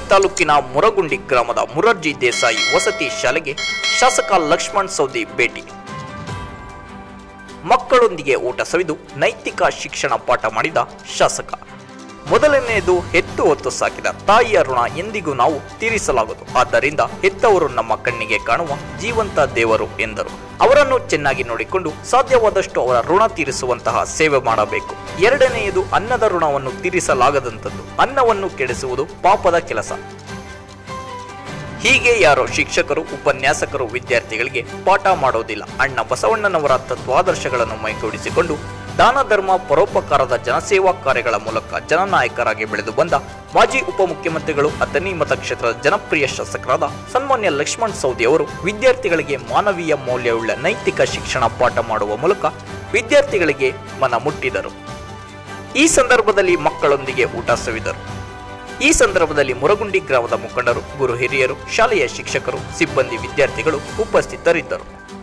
ತಾಲೂಕಿನ ಮುರಗುಂಡಿ ಗ್ರಾಮದ ಮುರರ್ಜಿ ದೇಸಾಯಿ ವಸತಿ ಶಾಲೆಗೆ ಶಾಸಕ ಲಕ್ಷ್ಮಣ್ ಸೌದಿ ಭೇಟಿ ಮಕ್ಕಳೊಂದಿಗೆ ಊಟ ಸವಿದು ನೈತಿಕ ಶಿಕ್ಷಣ ಪಾಠ ಮಾಡಿದ ಶಾಸಕ ಮೊದಲನೆಯದು ಹೆತ್ತು ಹೊತ್ತು ಸಾಕಿದ ತಾಯಿಯ ಋಣ ಎಂದಿಗೂ ನಾವು ತೀರಿಸಲಾಗದು ಆದ್ದರಿಂದ ಹೆತ್ತವರು ನಮ್ಮ ಕಣ್ಣಿಗೆ ಕಾಣುವ ಜೀವಂತ ದೇವರು ಎಂದರು ಅವರನ್ನು ಚೆನ್ನಾಗಿ ನೋಡಿಕೊಂಡು ಸಾಧ್ಯವಾದಷ್ಟು ಅವರ ಋಣ ತೀರಿಸುವಂತಹ ಸೇವೆ ಮಾಡಬೇಕು ಎರಡನೆಯದು ಅನ್ನದ ಋಣವನ್ನು ತೀರಿಸಲಾಗದಂಥದ್ದು ಅನ್ನವನ್ನು ಕೆಡಿಸುವುದು ಪಾಪದ ಕೆಲಸ ಹೀಗೆ ಯಾರೋ ಶಿಕ್ಷಕರು ಉಪನ್ಯಾಸಕರು ವಿದ್ಯಾರ್ಥಿಗಳಿಗೆ ಪಾಠ ಮಾಡೋದಿಲ್ಲ ಅಣ್ಣ ಬಸವಣ್ಣನವರ ತತ್ವಾದರ್ಶಗಳನ್ನು ಮೈಗೂಡಿಸಿಕೊಂಡು ದಾನ ಧರ್ಮ ಪರೋಪಕಾರದ ಜನಸೇವಾ ಕಾರ್ಯಗಳ ಮೂಲಕ ಜನನಾಯಕರಾಗಿ ಬೆಳೆದು ಬಂದ ಮಾಜಿ ಉಪಮುಖ್ಯಮಂತ್ರಿಗಳು ಅಥಣಿ ಮತಕ್ಷೇತ್ರದ ಜನಪ್ರಿಯ ಶಾಸಕರಾದ ಸನ್ಮಾನ್ಯ ಲಕ್ಷ್ಮಣ್ ಸೌದಿ ಅವರು ವಿದ್ಯಾರ್ಥಿಗಳಿಗೆ ಮಾನವೀಯ ಮೌಲ್ಯವುಳ್ಳ ನೈತಿಕ ಶಿಕ್ಷಣ ಪಾಠ ಮಾಡುವ ಮೂಲಕ ವಿದ್ಯಾರ್ಥಿಗಳಿಗೆ ಮನ ಮುಟ್ಟಿದರು ಈ ಸಂದರ್ಭದಲ್ಲಿ ಮಕ್ಕಳೊಂದಿಗೆ ಊಟ ಸವಿದರು ಈ ಸಂದರ್ಭದಲ್ಲಿ ಮುರಗುಂಡಿ ಗ್ರಾಮದ ಮುಖಂಡರು ಗುರು ಹಿರಿಯರು ಶಾಲೆಯ ಶಿಕ್ಷಕರು ಸಿಬ್ಬಂದಿ ವಿದ್ಯಾರ್ಥಿಗಳು ಉಪಸ್ಥಿತರಿದ್ದರು